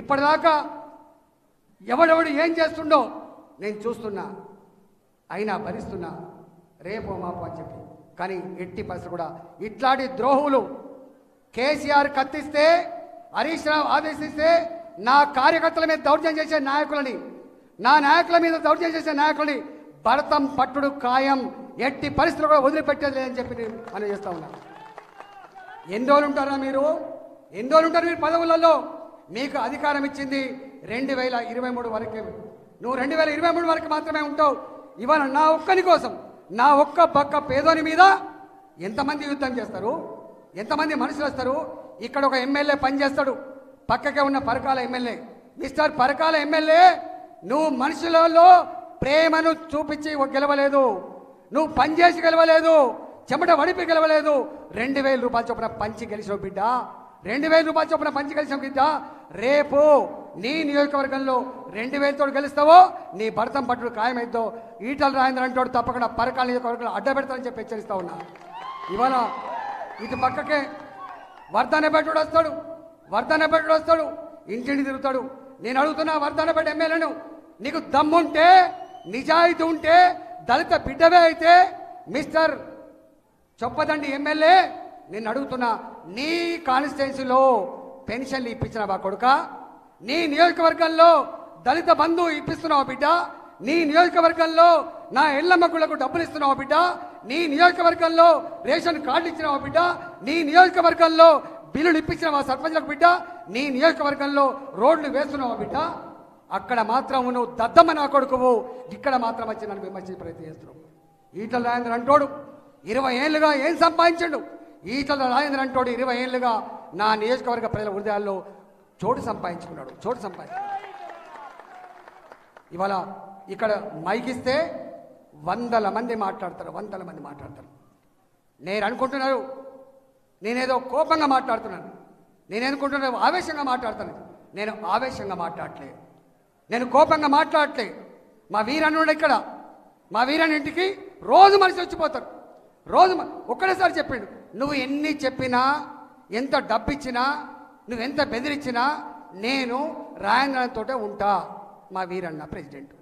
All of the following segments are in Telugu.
ఇప్పటిదాకా ఎవడెవడు ఏం చేస్తుండో నేను చూస్తున్నా అయినా భరిస్తున్నా రేపో మాపో అని చెప్పి కానీ ఎట్టి పరిస్థితి కూడా ఇట్లాంటి ద్రోహులు కేసీఆర్ కత్తిస్తే హరీష్ రావు ఆదేశిస్తే నా కార్యకర్తల మీద దౌర్జన్యం చేసే నాయకులని నా నాయకుల మీద దౌర్జన్యం చేసే నాయకులని భరతం పట్టుడు ఖాయం ఎట్టి పరిస్థితులు కూడా వదిలిపెట్టేది లేదని చెప్పి నేను మనం చేస్తా ఉన్నాను ఎన్ని రోజులు ఉంటారా మీరు ఎన్ని రోజులు ఉంటారు మీరు పదవులలో మీకు అధికారం ఇచ్చింది రెండు వేల ఇరవై మూడు వరకే నువ్వు రెండు వేల ఇరవై మూడు వరకు మాత్రమే ఉంటావు ఇవాళ నా ఒక్కని కోసం నా ఒక్క పక్క పేదోని మీద ఎంతమంది యుద్ధం చేస్తారు ఎంతమంది మనుషులు వస్తారు ఇక్కడ ఒక ఎమ్మెల్యే పనిచేస్తాడు పక్కకే ఉన్న Parakala MLA mister Parakala MLA నువ్వు మనుషులలో ప్రేమను చూపించి గెలవలేదు నువ్వు పనిచేసి గెలవలేదు చెమట వడిపి గెలవలేదు రెండు వేల రూపాయల చొప్పున పంచి గెలిచిన బిడ్డ రెండు వేల రూపాయల చొప్పున పంచి గెలిచిన బిడ్డ రేపు నీ నియోజకవర్గంలో రెండు వేలతో గెలుస్తావో నీ భర్తం పట్టుడు ఖాయమైద్దో ఈటల రాజేంద్ర అంటాడు తప్పకుండా పరకాల నియోజకవర్గంలో అడ్డ పెడతానని చెప్పి హెచ్చరిస్తా ఉన్నా ఇవాళ ఇటు పక్కకే వర్ధనపేటోడు వస్తాడు వర్ధనపేటోడు వస్తాడు ఇంటిని తిరుగుతాడు నేను అడుగుతున్నా వర్ధనపేట ఎమ్మెల్యేను నీకు దమ్ముంటే నిజాయితీ ఉంటే దళిత బిడ్డవే అయితే మిస్టర్ చొప్పదండి ఎమ్మెల్యే నేను అడుగుతున్నా నీ కాన్స్టిట్యున్సీలో పెన్షన్లు ఇప్పించినావా కొడుక నీ నియోజకవర్గంలో దళిత బంధు ఇప్పిస్తున్నావా బిడ్డ నీ నియోజకవర్గంలో నా ఎల్లమ్మకులకు డబ్బులు ఇస్తున్నావా బిడ్డ నీ నియోజకవర్గంలో రేషన్ కార్డు ఇచ్చినావా బిడ్డ నీ నియోజకవర్గంలో బిల్లులు ఇప్పించినావా సర్పంచ్లకు బిడ్డ నీ నియోజకవర్గంలో రోడ్లు వేస్తున్నావా బిడ్డ అక్కడ మాత్రం నువ్వు దద్దమ్మ నా కొడుకువు ఇక్కడ మాత్రం వచ్చి నన్ను విమర్శించే ప్రయత్నం చేస్తున్నావు ఈటల రాజేంద్ర అంటోడు ఇరవై ఏళ్ళుగా ఏం సంపాదించండు ఈటల రాజేంద్ర అంటోడు ఇరవై ఏళ్ళుగా నా నియోజకవర్గ ప్రజల హృదయాల్లో చోటు సంపాదించుకున్నాడు చోటు సంపాదించుకున్నాడు ఇవాళ ఇక్కడ మైకిస్తే వందల మంది మాట్లాడతారు వందల మంది మాట్లాడతారు నేను అనుకుంటున్నారు నేనేదో కోపంగా మాట్లాడుతున్నాను నేను అనుకుంటున్నాను ఆవేశంగా మాట్లాడుతాను నేను ఆవేశంగా మాట్లాడట్లేదు నేను కోపంగా మాట్లాడట్లే మా వీరన్నుడు ఇక్కడ మా వీరన్ ఇంటికి రోజు మనిషి వచ్చిపోతారు రోజు మ- ఒక్కడేసారి చెప్పిండు నువ్వు ఎన్ని చెప్పినా ఎంత డబ్బిచ్చినా నువ్వు ఎంత బెదిరించినా నేను రాయంద్రంతోటే ఉంటా మా వీరన్న ప్రెసిడెంట్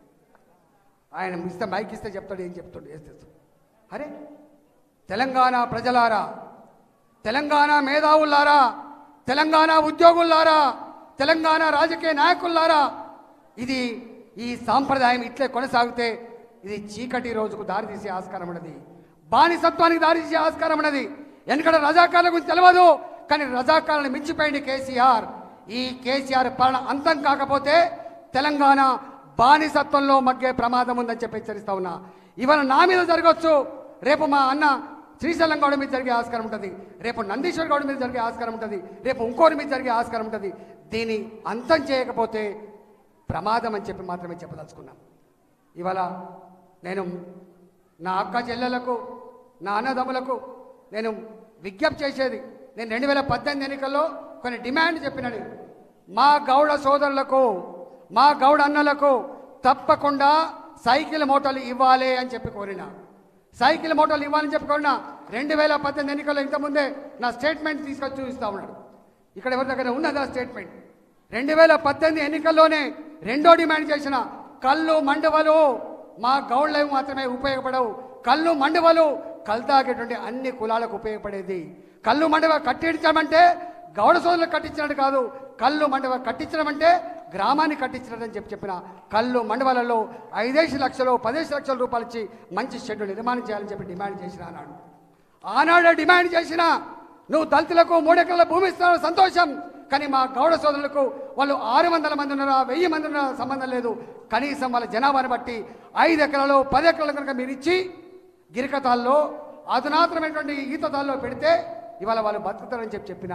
ఆయన ఇస్తే మైక్ ఇస్తే చెప్తాడు ఏం చెప్తాడు వేస్తే అరే తెలంగాణ ప్రజలారా తెలంగాణ మేధావులారా తెలంగాణ ఉద్యోగులారా తెలంగాణ రాజకీయ నాయకులారా ఇది ఈ సాంప్రదాయం ఇట్లే కొనసాగితే ఇది చీకటి రోజుకు దారితీసే ఆస్కారం ఉన్నది బానిసత్వానికి దారితీసే ఆస్కారం ఉన్నది ఎందుకంటే రజాకారుల గురించి తెలియదు కానీ రజాకారులను మించిపోయింది కేసీఆర్ ఈ కేసీఆర్ పాలన అంతం కాకపోతే తెలంగాణ బానిసత్వంలో మగ్గే ప్రమాదం ఉందని చెప్పి హెచ్చరిస్తా ఉన్నా ఇవాళ నా మీద జరగవచ్చు రేపు మా అన్న శ్రీశైలం గౌడ మీద జరిగే ఆస్కారం ఉంటుంది రేపు నందీశ్వర్ గౌడ మీద జరిగే ఆస్కారం ఉంటుంది రేపు ఇంకోరి మీద జరిగే ఆస్కారం ఉంటుంది దీన్ని అంతం చేయకపోతే ప్రమాదం అని చెప్పి మాత్రమే చెప్పదలుచుకున్నాం ఇవాళ నేను నా అక్క చెల్లెలకు నా అన్నదమ్ములకు నేను విజ్ఞప్తి చేసేది నేను రెండు వేల పద్దెనిమిది ఎన్నికల్లో కొన్ని డిమాండ్ చెప్పినది మా గౌడ సోదరులకు మా గౌడ అన్నలకు తప్పకుండా సైకిల్ మోటార్లు ఇవ్వాలి అని చెప్పి కోరిన సైకిల్ మోటార్లు ఇవ్వాలని చెప్పి కోరిన రెండు వేల పద్దెనిమిది ఎన్నికల్లో ఇంతకుముందే నా స్టేట్మెంట్ తీసుకొచ్చి చూపిస్తా ఉన్నాడు ఇక్కడ ఎవరి దగ్గర ఉన్నది ఆ స్టేట్మెంట్ రెండు వేల పద్దెనిమిది ఎన్నికల్లోనే రెండో డిమాండ్ చేసిన కళ్ళు మండవలు మా గౌడ్లకు మాత్రమే ఉపయోగపడవు కళ్ళు మండవలు కళ్ళు తాగేటువంటి అన్ని కులాలకు ఉపయోగపడేది కళ్ళు మండవ కట్టించమంటే గౌడ సోదరులు కట్టించినట్టు కాదు కళ్ళు మండవ కట్టించడం అంటే గ్రామాన్ని కట్టించినట్టు చెప్పి చెప్పిన కళ్ళు మండవాలలో ఐదేసి లక్షలు పదేసి లక్షల రూపాయలు ఇచ్చి మంచి షెడ్ నిర్మాణం చేయాలని చెప్పి డిమాండ్ చేసిన అన్నాడు ఆనాడే డిమాండ్ చేసిన నువ్వు దళితులకు మూడెకరాల భూమి ఇస్తున్నావు సంతోషం కానీ మా గౌడ సోదరులకు వాళ్ళు ఆరు వందల మంది ఉన్నారా వెయ్యి మంది ఉన్నారా సంబంధం లేదు కనీసం వాళ్ళ జనాభాని బట్టి ఐదు ఎకరాలు పది ఎకరాలు కనుక మీరు ఇచ్చి గిరికతాల్లో అధునాతనమైనటువంటి ఈతతాల్లో పెడితే ఇవాళ వాళ్ళు బతుకుతారని చెప్పి చెప్పిన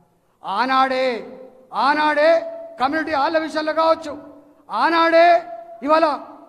ఆనాడే ఆనాడే కమ్యూనిటీ హాల్ల విషయంలో కావచ్చు ఆనాడే ఇవాళ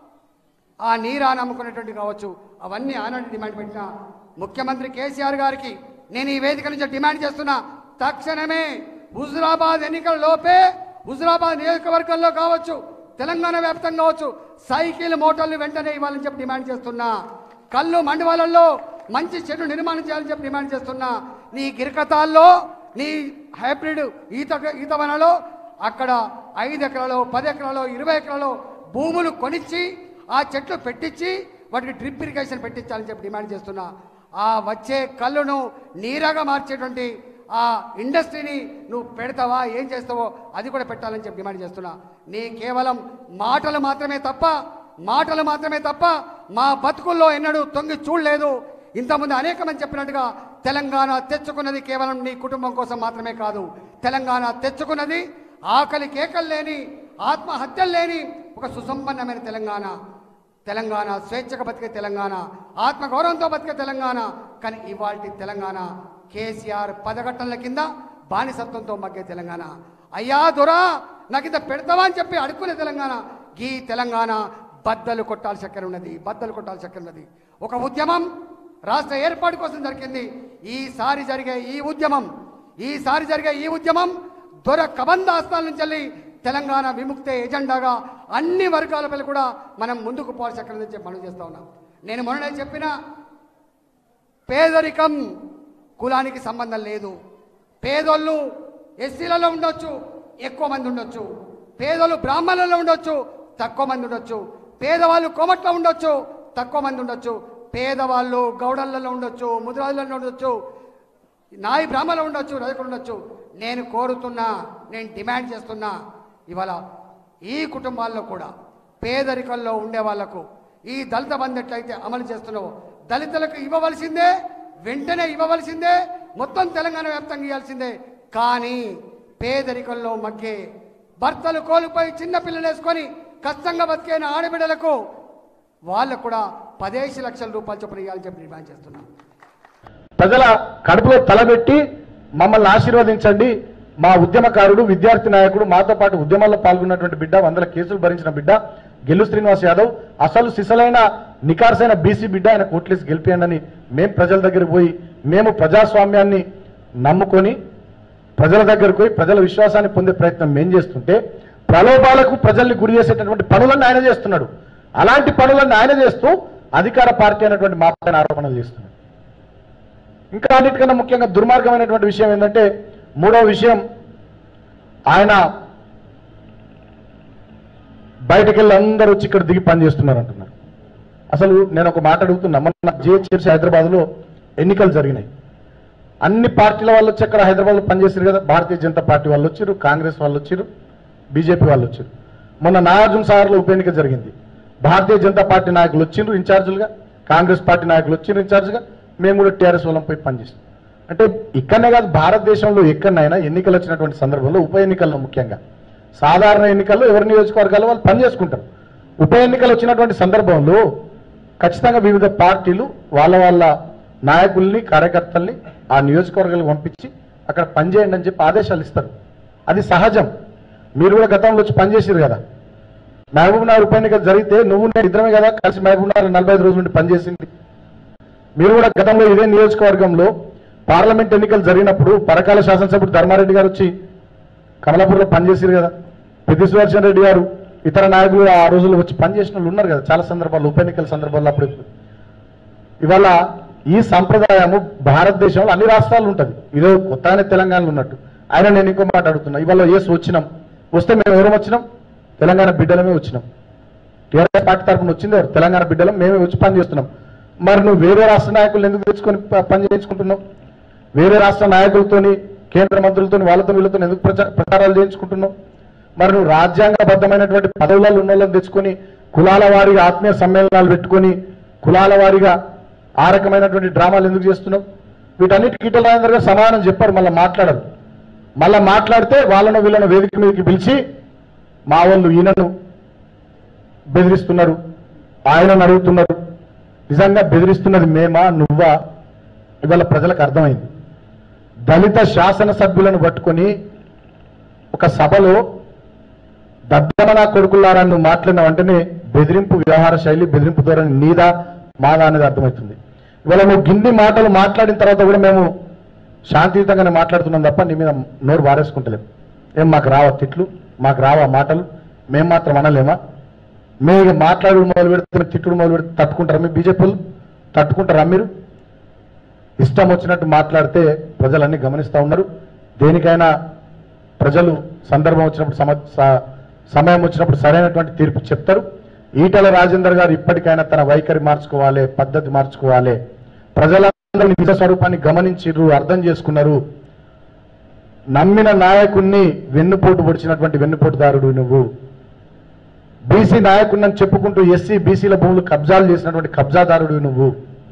ఆ నీరా నమ్ముకునేటువంటి కావచ్చు అవన్నీ ఆనాడు డిమాండ్ పెట్టిన ముఖ్యమంత్రి కేసీఆర్ గారికి నేను ఈ వేదిక నుంచి డిమాండ్ చేస్తున్నా తక్షణమే హుజురాబాద్ ఎన్నికల లోపే హుజురాబాద్ నియోజకవర్గంలో కావచ్చు తెలంగాణ వ్యాప్తంగా కావచ్చు సైకిల్ మోటార్లు వెంటనే ఇవ్వాలని చెప్పి డిమాండ్ చేస్తున్నా కళ్ళు మండవాళ్ళల్లో మంచి చెడు నిర్మాణం చేయాలని చెప్పి డిమాండ్ చేస్తున్నా నీ గిరికతాల్లో నీ హైబ్రిడ్ ఈత ఈత వనలో అక్కడ ఐదు ఎకరాలు పది ఎకరాలు ఇరవై ఎకరాలు భూములు కొనిచ్చి ఆ చెట్లు పెట్టించి వాటికి డ్రిప్ ఇరిగేషన్ పెట్టించాలని చెప్పి డిమాండ్ చేస్తున్నా ఆ వచ్చే కళ్ళును నీరాగా మార్చేటువంటి ఆ ఇండస్ట్రీని నువ్వు పెడతావా ఏం చేస్తావో అది కూడా పెట్టాలని చెప్పి డిమాండ్ చేస్తున్నా నీ కేవలం మాటలు మాత్రమే తప్ప మాటలు మాత్రమే తప్ప మా బతుకుల్లో ఎన్నడూ తొంగి చూడలేదు ఇంతకుముందు అనేక మంది చెప్పినట్టుగా తెలంగాణ తెచ్చుకున్నది కేవలం నీ కుటుంబం కోసం మాత్రమే కాదు తెలంగాణ తెచ్చుకున్నది ఆకలి కేకలు లేని ఆత్మహత్యలు లేని ఒక సుసంపన్నమైన తెలంగాణ తెలంగాణ స్వేచ్ఛగా బతికే తెలంగాణ ఆత్మగౌరవంతో బతికే తెలంగాణ కానీ ఇవాళ తెలంగాణ కేసీఆర్ పదఘట్టంల కింద బానిసత్వంతో మగ్గే తెలంగాణ అయ్యా దొరా నాకు ఇంత పెడతావా అని చెప్పి అడుక్కునే తెలంగాణ ఈ తెలంగాణ బద్దలు కొట్టాల్సి చక్కెర ఉన్నది బద్దలు కొట్టాల్సి చక్కెర ఉన్నది ఒక ఉద్యమం రాష్ట్ర ఏర్పాటు కోసం జరిగింది ఈసారి జరిగే ఈ ఉద్యమం ఈసారి జరిగే ఈ ఉద్యమం దొర కబంధ హస్తాల నుంచి వెళ్ళి తెలంగాణ విముక్తే ఎజెండాగా అన్ని వర్గాల పైన కూడా మనం ముందుకు పోవాల్సి అక్కడ నుంచి మనం చేస్తా ఉన్నాం నేను మొన్ననే చెప్పిన పేదరికం కులానికి సంబంధం లేదు పేదోళ్ళు ఎస్సీలలో ఉండొచ్చు ఎక్కువ మంది ఉండొచ్చు పేదోళ్ళు బ్రాహ్మణులలో ఉండొచ్చు తక్కువ మంది ఉండొచ్చు పేదవాళ్ళు కోమట్లో ఉండొచ్చు తక్కువ మంది ఉండొచ్చు పేదవాళ్ళు గౌడలలో ఉండొచ్చు ముద్రాజులలో ఉండొచ్చు నాయి బ్రాహ్మణులు ఉండొచ్చు రజకులు ఉండొచ్చు నేను కోరుతున్నా నేను డిమాండ్ చేస్తున్నా ఇవాళ ఈ కుటుంబాల్లో కూడా పేదరికంలో ఉండే వాళ్లకు ఈ దళిత బంధు ఎట్లయితే అమలు చేస్తున్నావో దళితులకు ఇవ్వవలసిందే వెంటనే ఇవ్వవలసిందే మొత్తం తెలంగాణ వ్యాప్తంగా ఇవ్వాల్సిందే కానీ పేదరికంలో మగ్గే భర్తలు కోల్పోయి చిన్న పిల్లలు వేసుకొని కష్టంగా బతికే ఆడబిడ్డలకు వాళ్ళకు కూడా పదేసి లక్షల రూపాయలు చొప్పున ఇవ్వాలని చెప్పి డిమాండ్ చేస్తున్నాను ప్రజల కడుపులో తలబెట్టి మమ్మల్ని ఆశీర్వదించండి మా ఉద్యమకారుడు విద్యార్థి నాయకుడు మాతో పాటు ఉద్యమాల్లో పాల్గొన్నటువంటి బిడ్డ వందల కేసులు భరించిన బిడ్డ గెల్లు శ్రీనివాస్ యాదవ్ అసలు సిసలైన నికార్సైన బీసీ బిడ్డ ఆయన కోట్లేసి గెలిపియండి మేము ప్రజల దగ్గరికి పోయి మేము ప్రజాస్వామ్యాన్ని నమ్ముకొని ప్రజల దగ్గరకు పోయి ప్రజల విశ్వాసాన్ని పొందే ప్రయత్నం మేం చేస్తుంటే ప్రలోభాలకు ప్రజల్ని గురి చేసేటటువంటి పనులను ఆయన చేస్తున్నాడు అలాంటి పనులను ఆయన చేస్తూ అధికార పార్టీ అనేటువంటి మా పైన ఆరోపణలు చేస్తున్నాడు ఇంకా అన్నిటికన్నా ముఖ్యంగా దుర్మార్గమైనటువంటి విషయం ఏంటంటే మూడవ విషయం ఆయన బయటకు వెళ్ళి అందరూ వచ్చి ఇక్కడ దిగి పని చేస్తున్నారు అంటున్నారు అసలు నేను ఒక మాట అడుగుతున్నా మొన్న జిహెచ్ఎంసీ హైదరాబాద్లో ఎన్నికలు జరిగినాయి అన్ని పార్టీల వాళ్ళు వచ్చి అక్కడ హైదరాబాద్లో పనిచేసారు కదా భారతీయ జనతా పార్టీ వాళ్ళు వచ్చారు కాంగ్రెస్ వాళ్ళు వచ్చారు బీజేపీ వాళ్ళు వచ్చారు మొన్న నాగార్జున సాగర్లో ఉప ఎన్నిక జరిగింది భారతీయ జనతా పార్టీ నాయకులు వచ్చిండ్రు ఇన్ఛార్జీలుగా కాంగ్రెస్ పార్టీ నాయకులు వచ్చిండ్రు ఇన్ఛార్జ్గా మేము కూడా టీఆర్ఎస్ వాళ్ళం పోయి పనిచేస్తాం అంటే ఇక్కడనే కాదు భారతదేశంలో ఎక్కడనైనా ఎన్నికలు వచ్చినటువంటి సందర్భంలో ఉప ఎన్నికల్లో ముఖ్యంగా సాధారణ ఎన్నికల్లో ఎవరి నియోజకవర్గాల్లో వాళ్ళు పనిచేసుకుంటారు ఉప ఎన్నికలు వచ్చినటువంటి సందర్భంలో ఖచ్చితంగా వివిధ పార్టీలు వాళ్ళ వాళ్ళ నాయకుల్ని కార్యకర్తల్ని ఆ నియోజకవర్గాలకు పంపించి అక్కడ పనిచేయండి అని చెప్పి ఆదేశాలు ఇస్తారు అది సహజం మీరు కూడా గతంలో వచ్చి పనిచేసారు కదా మహబూబ్ నగర్ ఉప ఎన్నిక జరిగితే నువ్వు నేను ఇద్దరమే కదా కలిసి మహబూబ్ నగర్ నలభై ఐదు రోజుల నుండి పనిచేసింది మీరు కూడా గతంలో ఇదే నియోజకవర్గంలో పార్లమెంట్ ఎన్నికలు జరిగినప్పుడు పరకాల శాసనసభ్యుడు ధర్మారెడ్డి గారు వచ్చి కమలాపూర్లో పనిచేసారు కదా పెద్ది సుదర్శన్ రెడ్డి గారు ఇతర నాయకులు ఆ రోజుల్లో వచ్చి పనిచేసిన వాళ్ళు ఉన్నారు కదా చాలా సందర్భాల్లో ఉప ఎన్నికల సందర్భాల్లో అప్పుడు ఇప్పుడు. ఇవాళ ఈ సంప్రదాయము భారతదేశంలో అన్ని రాష్ట్రాలు ఉంటుంది ఇదో కొత్తగానే తెలంగాణలో ఉన్నట్టు ఆయన నేను ఇంకో మాట అడుగుతున్నా ఇవాళ ఏసు వచ్చినాం వస్తే మేము ఎవరం వచ్చినాం తెలంగాణ బిడ్డలమే వచ్చినాం టీఆర్ఎస్ పార్టీ తరఫున వచ్చింది ఎవరు తెలంగాణ బిడ్డలం మేమే వచ్చి పని చేస్తున్నాం మరి నువ్వు వేరే రాష్ట్ర నాయకులు ఎందుకు తెచ్చుకొని ప- పని చేయించుకుంటున్నావు వేరే రాష్ట్ర నాయకులతోని కేంద్ర మంత్రులతోని వాళ్ళతో వీళ్ళతో ఎందుకు ప్రచా- ప్రచారాలు చేయించుకుంటున్నావు మరి నువ్వు రాజ్యాంగబద్ధమైనటువంటి పదవులలో ఉన్న వాళ్ళని తెచ్చుకొని కులాల వారిగా ఆత్మీయ సమ్మేళనాలు పెట్టుకొని కులాల వారిగా ఆ రకమైనటువంటి డ్రామాలు ఎందుకు చేస్తున్నావు వీటన్నిటికీ ఈటల రాజేందర్ గారు సమాధానం చెప్పారు మళ్ళీ మాట్లాడరు మళ్ళీ మాట్లాడితే వాళ్ళను వీళ్ళను వేదిక మీదకి పిలిచి మా వాళ్ళు ఈయనను బెదిరిస్తున్నారు ఆయనను అడుగుతున్నారు నిజంగా బెదిరిస్తున్నది మేమా నువ్వా ఇవాళ ప్రజలకు అర్థమైంది దళిత శాసనసభ్యులను పట్టుకొని ఒక సభలో దద్దమన కొడుకులారని నువ్వు మాట్లాడిన వెంటనే బెదిరింపు వ్యవహార శైలి బెదిరింపు ధోరణి నీదా మాదా అనేది అర్థమవుతుంది ఇవాళ నువ్వు గిన్ని మాటలు మాట్లాడిన తర్వాత కూడా మేము శాంతియుతంగానే మాట్లాడుతున్నాం తప్ప నీ మీద నోరు బారేసుకుంటలేం ఏం మాకు రావా తిట్లు మాకు రావా మాటలు మేము మాత్రం అనలేమా మేము మాట్లాడు మొదలు పెడితే తిట్టుడు మొదలు పెడితే తట్టుకుంటారా మీ బీజేపీలు తట్టుకుంటారా మీరు ఇష్టం వచ్చినట్టు మాట్లాడితే ప్రజలన్నీ గమనిస్తూ ఉన్నారు దేనికైనా ప్రజలు సందర్భం వచ్చినప్పుడు సమ స- సమయం వచ్చినప్పుడు సరైనటువంటి తీర్పు చెప్తారు ఈటల రాజేందర్ గారు ఇప్పటికైనా తన వైఖరి మార్చుకోవాలి పద్ధతి మార్చుకోవాలి ప్రజలందరూ నిజ స్వరూపాన్ని గమనించిర్రు అర్థం చేసుకున్నారు నమ్మిన నాయకుణ్ణి వెన్నుపోటు పొడిచినటువంటి వెన్నుపోటుదారుడు నువ్వు బీసీ నాయకుడిని చెప్పుకుంటూ ఎస్సీ బీసీల భూములు కబ్జాలు చేసినటువంటి కబ్జాదారుడు నువ్వు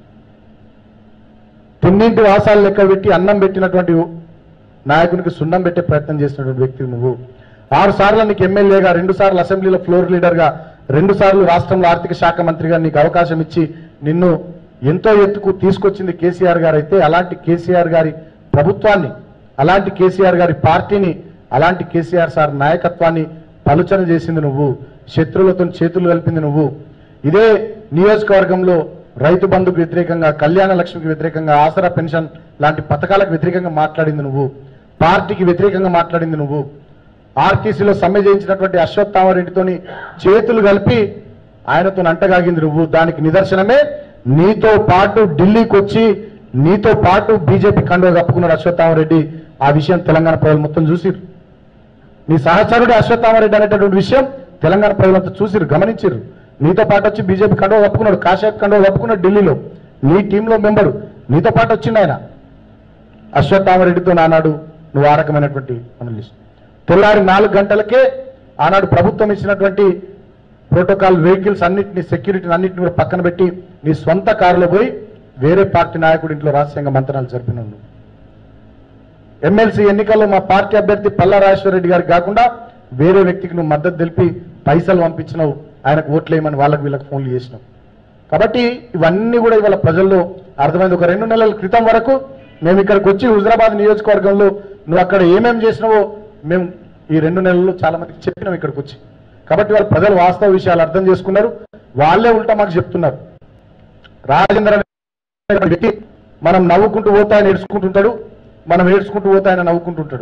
తిన్నింటి వాసాలు లెక్క పెట్టి అన్నం పెట్టినటువంటి నాయకునికి సున్నం పెట్టే ప్రయత్నం చేసినటువంటి వ్యక్తి నువ్వు ఆరు సార్లు నీకు ఎమ్మెల్యేగా రెండు సార్లు అసెంబ్లీలో ఫ్లోర్ లీడర్గా రెండు సార్లు రాష్ట్రంలో ఆర్థిక శాఖ మంత్రిగా నీకు అవకాశం ఇచ్చి నిన్ను ఎంతో ఎత్తుకు తీసుకొచ్చింది కేసీఆర్ గారు అయితే అలాంటి కేసీఆర్ గారి ప్రభుత్వాన్ని అలాంటి కేసీఆర్ గారి పార్టీని అలాంటి కేసీఆర్ సార్ నాయకత్వాన్ని పలుచన చేసింది నువ్వు శత్రువులతో చేతులు కలిపింది నువ్వు ఇదే నియోజకవర్గంలో రైతు బంధుకు వ్యతిరేకంగా కళ్యాణ లక్ష్మికి వ్యతిరేకంగా ఆసరా పెన్షన్ లాంటి పథకాలకు వ్యతిరేకంగా మాట్లాడింది నువ్వు పార్టీకి వ్యతిరేకంగా మాట్లాడింది నువ్వు ఆర్టీసీలో సమ్మె చేయించినటువంటి అశ్వత్థామరెడ్డితోని చేతులు కలిపి ఆయనతో అంటగాగింది నువ్వు దానికి నిదర్శనమే నీతో పాటు ఢిల్లీకి వచ్చి నీతో పాటు బీజేపీ కండువ కప్పుకున్నాడు అశ్వత్థామరెడ్డి ఆ విషయం తెలంగాణ ప్రజలు మొత్తం చూసిరు నీ సహచరుడు అశ్వత్థామరెడ్డి అనేటటువంటి విషయం తెలంగాణ ప్రజలంతా చూసిరు గమనించారు నీతో పాటు వచ్చి బీజేపీ కండువ కప్పుకున్నాడు కాశ్యప్ కండువ కప్పుకున్నాడు ఢిల్లీలో నీ టీంలో మెంబరు నీతో పాటు వచ్చిండు ఆయన అశ్వత్థామరెడ్డితో నానాడు నువ్వు ఆ రకమైనటువంటి పనులు చేసావు. తెల్లారి నాలుగు గంటలకే ఆనాడు ప్రభుత్వం ఇచ్చినటువంటి ప్రోటోకాల్ వెహికల్స్ అన్నిటిని సెక్యూరిటీని అన్నిటిని కూడా పక్కన పెట్టి నీ సొంత కారులో పోయి వేరే పార్టీ నాయకుడి ఇంట్లో రహస్యంగా మంత్రాలు జరిపిన నువ్వు ఎమ్మెల్సీ ఎన్నికల్లో మా పార్టీ అభ్యర్థి పల్లా రెడ్డి గారికి కాకుండా వేరే వ్యక్తికి నువ్వు మద్దతు తెలిపి పైసలు పంపించినావు ఆయనకు ఓట్లేయమని వాళ్ళకి వీళ్ళకి ఫోన్లు చేసినావు కాబట్టి ఇవన్నీ కూడా ఇవాళ ప్రజల్లో అర్థమైంది ఒక రెండు నెలల క్రితం వరకు మేము ఇక్కడికి వచ్చి హుజరాబాద్ నియోజకవర్గంలో నువ్వు అక్కడ ఏమేం చేసినావో మేము ఈ రెండు నెలల్లో చాలా మందికి చెప్పినాం ఇక్కడికి వచ్చి కాబట్టి వాళ్ళ ప్రజలు వాస్తవ విషయాలు అర్థం చేసుకున్నారు వాళ్ళే ఉల్టా మాకు చెప్తున్నారు రాజేంద్ర అనే వ్యక్తి మనం నవ్వుకుంటూ పోతా ఆయన ఏడ్చుకుంటుంటాడు మనం ఏడ్చుకుంటూ పోతా ఆయన నవ్వుకుంటుంటాడు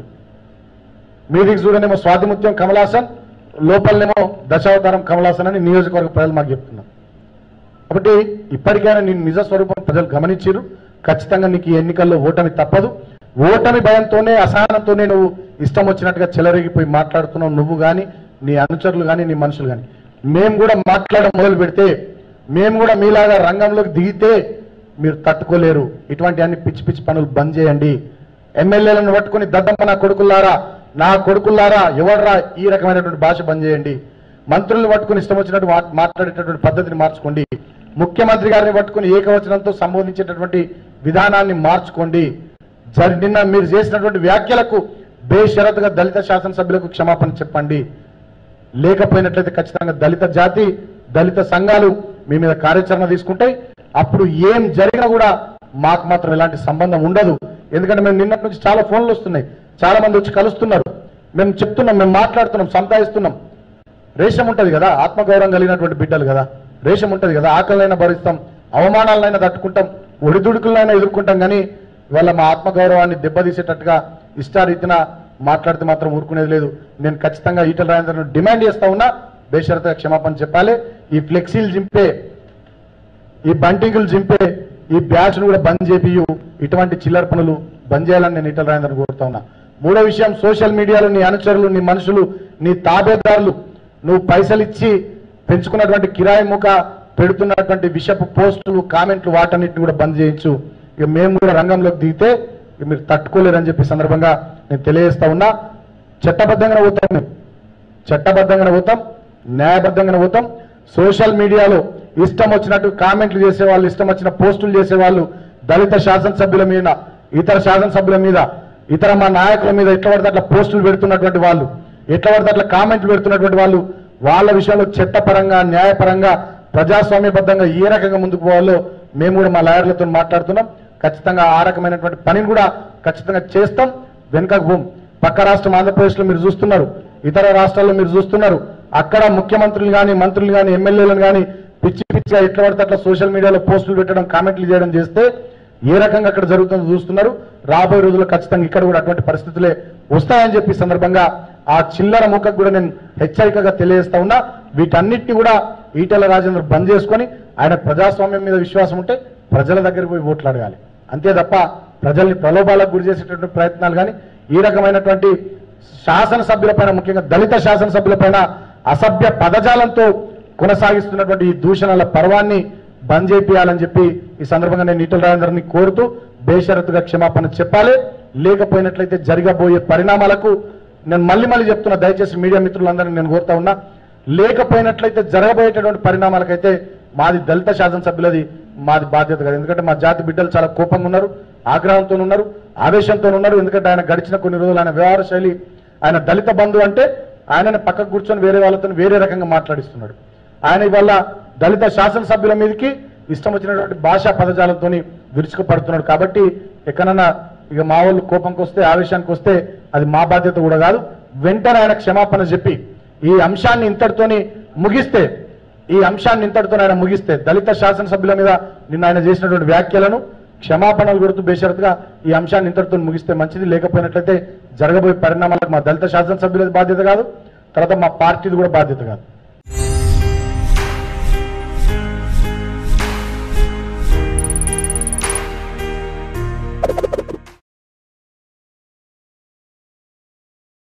మీదికి చూడనేమో స్వాతిముత్యం కమలాసన్ లోపలనేమో దశావతారం కమలాసన్ అని నియోజకవర్గ ప్రజలు మాకు చెప్తున్నారు కాబట్టి ఇప్పటికైనా నేను నిజ స్వరూపం ప్రజలు గమనించారు ఖచ్చితంగా నీకు ఈ ఎన్నికల్లో ఓటమి తప్పదు ఓటమి భయంతోనే అసహనంతోనే నువ్వు ఇష్టం వచ్చినట్టుగా చెలరేగిపోయి మాట్లాడుతున్నావు నువ్వు కానీ నీ అనుచరులు కానీ నీ మనుషులు కానీ మేము కూడా మాట్లాడడం మొదలు పెడితే మేము కూడా మీలాగా రంగంలోకి దిగితే మీరు తట్టుకోలేరు ఇటువంటి అన్ని పిచ్చి పిచ్చి పనులు బంద్ చేయండి ఎమ్మెల్యేలను పట్టుకుని దద్దమ్మ నా కొడుకుల్లారా నా కొడుకుల్లారా ఎవడరా ఈ రకమైనటువంటి భాష బంద్ చేయండి మంత్రులను పట్టుకుని ఇష్టం వచ్చినట్టు మా- మాట్లాడేటటువంటి పద్ధతిని మార్చుకోండి ముఖ్యమంత్రి గారిని పట్టుకుని ఏకవచనంతో సంబోధించేటటువంటి విధానాన్ని మార్చుకోండి జరి నిన్న మీరు చేసినటువంటి వ్యాఖ్యలకు బేషరతుగా దళిత శాసనసభ్యులకు క్షమాపణ చెప్పండి లేకపోయినట్లయితే ఖచ్చితంగా దళిత జాతి దళిత సంఘాలు మీ మీద కార్యాచరణ తీసుకుంటాయి అప్పుడు ఏం జరిగినా కూడా మాకు మాత్రం ఎలాంటి సంబంధం ఉండదు ఎందుకంటే మేము నిన్నటి నుంచి చాలా ఫోన్లు వస్తున్నాయి చాలా మంది వచ్చి కలుస్తున్నారు మేము చెప్తున్నాం మేము మాట్లాడుతున్నాం సంపాదిస్తున్నాం రేషం ఉంటది కదా ఆత్మగౌరవం కలిగినటువంటి బిడ్డలు కదా రేషం ఉంటది కదా ఆకలినైనా భరిస్తాం అవమానాలనైనా తట్టుకుంటాం ఒడిదుడుకులనైనా ఎదుర్కొంటాం కానీ ఇవాళ మా ఆత్మగౌరవాన్ని దెబ్బతీసేటట్టుగా ఇష్టారీతిన మాట్లాడితే మాత్రం ఊరుకునేది లేదు నేను ఖచ్చితంగా ఈటల రాజేంద్రను డిమాండ్ చేస్తా ఉన్నా బేషరతుగా క్షమాపణ చెప్పాలి ఈ ఫ్లెక్సీలు జింపే ఈ బంటింగులు జింపే ఈ బ్యాచ్ కూడా బంద్ చేపియు ఇటువంటి చిల్లర పనులు బంద్ చేయాలని నేను ఇటల రాజేంద్రను కోరుతా ఉన్నా మూడో విషయం సోషల్ మీడియాలో నీ అనుచరులు నీ మనుషులు నీ తాబేదారులు నువ్వు పైసలు ఇచ్చి పెంచుకున్నటువంటి కిరాయి ముఖ పెడుతున్నటువంటి విషపు పోస్టులు కామెంట్లు వాటన్నిటిని కూడా బంద్ చేయించు ఇక మేము కూడా రంగంలోకి దిగితే ఇక మీరు తట్టుకోలేరని చెప్పి సందర్భంగా నేను తెలియజేస్తా ఉన్నా చట్టబద్ధంగా పోతాం మేము చట్టబద్ధంగానే పోతాం న్యాయబద్ధంగానే పోతాం సోషల్ మీడియాలో ఇష్టం వచ్చినట్టు కామెంట్లు చేసే వాళ్ళు ఇష్టం వచ్చిన పోస్టులు చేసే వాళ్ళు దళిత శాసనసభ్యుల మీద ఇతర శాసనసభ్యుల మీద ఇతర మా నాయకుల మీద ఎట్లా పడితే అట్లా పోస్టులు పెడుతున్నటువంటి వాళ్ళు ఎట్లా పడితే అట్లా కామెంట్లు పెడుతున్నటువంటి వాళ్ళు వాళ్ళ విషయంలో చట్టపరంగా న్యాయపరంగా ప్రజాస్వామ్యబద్ధంగా ఏ రకంగా ముందుకు పోవాలో మేము కూడా మా లాయర్లతో మాట్లాడుతున్నాం ఖచ్చితంగా ఆ రకమైనటువంటి పనిని కూడా ఖచ్చితంగా చేస్తాం వెనుకకు పోం పక్క రాష్ట్రం ఆంధ్రప్రదేశ్లో మీరు చూస్తున్నారు ఇతర రాష్ట్రాల్లో మీరు చూస్తున్నారు అక్కడ ముఖ్యమంత్రులు కానీ మంత్రులు కానీ ఎమ్మెల్యేలను కానీ పిచ్చి పిచ్చిగా ఎట్లా పడితే అట్లా సోషల్ మీడియాలో పోస్టులు పెట్టడం కామెంట్లు చేయడం చేస్తే ఏ రకంగా అక్కడ జరుగుతుందో చూస్తున్నారు రాబోయే రోజుల్లో ఖచ్చితంగా ఇక్కడ కూడా అటువంటి పరిస్థితులే వస్తాయని చెప్పి ఈ సందర్భంగా ఆ చిల్లర ముఖకు కూడా నేను హెచ్చరికగా తెలియజేస్తా ఉన్నా వీటన్నిటిని కూడా ఈటెల రాజేంద్ర బంద్ చేసుకొని ఆయన ప్రజాస్వామ్యం మీద విశ్వాసం ఉంటే ప్రజల దగ్గరికి పోయి ఓట్లు అడగాలి అంతే తప్ప ప్రజల్ని ప్రలోభాలకు గురి చేసేటటువంటి ప్రయత్నాలు కానీ ఈ రకమైనటువంటి శాసనసభ్యులపైన ముఖ్యంగా దళిత శాసనసభ్యులపైన అసభ్య పదజాలంతో కొనసాగిస్తున్నటువంటి ఈ దూషణల పర్వాన్ని బంద్ చేపియాలని చెప్పి ఈ సందర్భంగా నేను ఈటల రాజేందర్ని కోరుతూ బేషరతుగా క్షమాపణ చెప్పాలి లేకపోయినట్లయితే జరగబోయే పరిణామాలకు నేను మళ్ళీ మళ్ళీ చెప్తున్నా దయచేసి మీడియా మిత్రులందరినీ నేను కోరుతా ఉన్నా లేకపోయినట్లయితే జరగబోయేటటువంటి పరిణామాలకైతే మాది దళిత శాసనసభ్యులది మాది బాధ్యత కాదు ఎందుకంటే మా జాతి బిడ్డలు చాలా కోపంగా ఉన్నారు ఆగ్రహంతో ఉన్నారు ఆవేశంతో ఉన్నారు ఎందుకంటే ఆయన గడిచిన కొన్ని రోజులు ఆయన వ్యవహార శైలి ఆయన దళిత బంధు అంటే ఆయనని పక్కకు కూర్చొని వేరే వాళ్ళతో వేరే రకంగా మాట్లాడిస్తున్నాడు ఆయన ఇవాళ దళిత శాసనసభ్యుల మీదకి ఇష్టం వచ్చినటువంటి భాషా పదజాలంతో విరుచుకుపడుతున్నాడు కాబట్టి ఎక్కడన్నా ఇక మా వాళ్ళు కోపంకి వస్తే ఆవేశానికి వస్తే అది మా బాధ్యత కూడా కాదు వెంటనే ఆయన క్షమాపణ చెప్పి ఈ అంశాన్ని ఇంతటితోని ముగిస్తే ఈ అంశాన్ని ఇంతటితో ఆయన ముగిస్తే దళిత శాసనసభ్యుల మీద నిన్న ఆయన చేసినటువంటి వ్యాఖ్యలను క్షమాపణలు కొడుతూ బేషరతుగా ఈ అంశాన్ని ఇంతటితో ముగిస్తే మంచిది లేకపోయినట్లయితే జరగబోయే పరిణామాలకు మా దళిత శాసనసభ్యులది బాధ్యత కాదు తర్వాత మా పార్టీది కూడా బాధ్యత కాదు